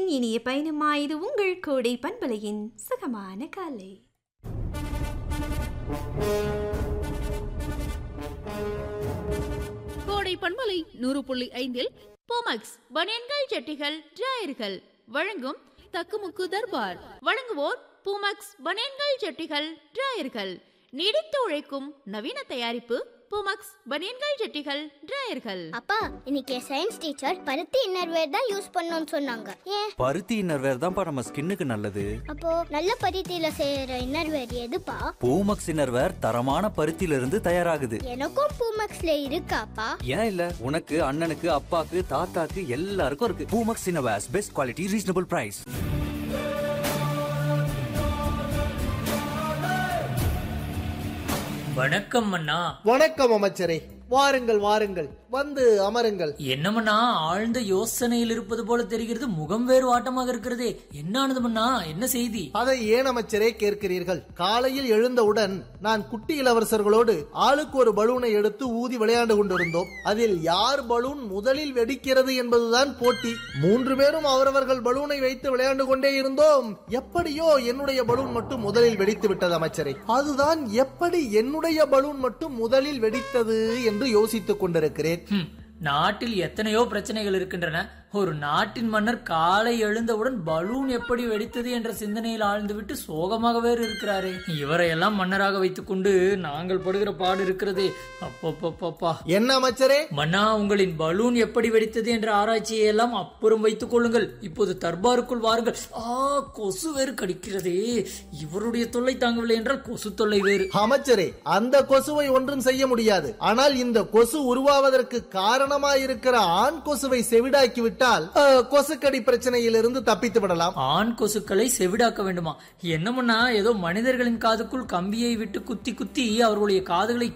காற்றின் இனிய பயணமா இது உங்கள் கோடை பண்பலையின் சுகமான காலை கோடை பண்பலை நூறு புள்ளி ஐந்தில் போமக்ஸ் பனியன்கள் ஜட்டிகள் டிராயர்கள் வழங்கும் தக்குமுக்கு தர்பார் வழங்குவோர் பூமக்ஸ் பனியன்கள் ஜட்டிகள் டிராயர்கள் நீடித்து உழைக்கும் நவீன தயாரிப்பு பூமக்ஸ் பனியன்கள் ஜட்டிகள் டிராயர்கள் அப்பா இன்னைக்கு சயின்ஸ் டீச்சர் பருத்தி இன்னர்வேர் தான் யூஸ் பண்ணணும்னு சொன்னாங்க ஏன் பருத்தி இன்னர்வேர் தான்ப்பா நம்ம ஸ்கின்னுக்கு நல்லது அப்போ நல்ல பருத்தியில செய்யற இன்னர்வேர் எதுப்பா பூமக்ஸ் இன்னர்வேர் தரமான பருத்தியில இருந்து தயாராகுது எனக்கும் பூமக்ஸ்ல இருக்காப்பா ஏன் இல்ல உனக்கு அண்ணனுக்கு அப்பாக்கு தாத்தாக்கு எல்லாருக்கும் இருக்கு Poomex innerwears best quality reasonable price வணக்கம் அண்ணா வணக்கம் அமைச்சரே வாருங்கள் வாருங்கள் வந்து அமருங்கள் என்னமண்ணா ஆழ்ந்த யோசனையில் இருப்பது போல தெரிகிறது முகம் வேறு வாட்டமாக இருக்கிறதே என்ன ஆனதுமண்ணா என்ன செய்தி அதை ஏன் அமைச்சரே கேட்கிறீர்கள் காலையில் எழுந்தவுடன் நான் குட்டி இளவரசர்களோடு ஆளுக்கு ஒரு பலூனை எடுத்து ஊதி விளையாண்டு கொண்டிருந்தோம் அதில் யார் பலூன் முதலில் வெடிக்கிறது என்பதுதான் போட்டி மூன்று பேரும் அவரவர்கள் பலூனை வைத்து விளையாண்டு கொண்டே இருந்தோம் எப்படியோ என்னுடைய பலூன் மட்டும் முதலில் வெடித்து விட்டது அமைச்சரே அதுதான் எப்படி என்னுடைய பலூன் மட்டும் முதலில் வெடித்தது என்று யோசித்துக் கொண்டிருக்கிறேன் ஹம், நாட்டில் எத்தனையோ பிரச்சனைகள் இருக்கின்றன ஒரு நாட்டின் மன்னர் காலை எழுந்தவுடன் பலூன் எப்படி வெடித்தது என்ற சிந்தனையில் ஆழ்ந்துவிட்டு சோகமாக வேறு இருக்கிறாரே இவரையெல்லாம் மன்னராக வைத்துக்கொண்டு நாங்கள் படுகிற பாடு இருக்கிறதே அப்பப்பப்பப்பா என்ன அமைச்சரே மன்னா உங்களின் பலூன் எப்படி வெடித்தது என்ற ஆராய்ச்சியை எல்லாம் அப்புறம் வைத்துக் கொள்ளுங்கள் இப்போது தர்பாருக்குள் வாருங்கள் ஆ கொசு வேறு கடிக்கிறதே இவருடைய தொல்லை தாங்கவில்லை என்றால் கொசு தொல்லை வேறு அமைச்சரே அந்த கொசுவை ஒன்றும் செய்ய முடியாது ஆனால் இந்த கொசு உருவாவதற்கு காரணமாயிருக்கிற ஆண் கொசுவை செவிடாக்கி விட்டால் அஹ், கொசுக்கடி பிரச்சனையிலிருந்து தப்பித்து விடலாம் ஆண் கொசுக்களை செவிடாக்க வேண்டுமா என்னமுன்னா ஏதோ மனிதர்களின் காதுக்குள் கம்பியை விட்டு குத்தி குத்தி அவர்களுடைய காதுகளை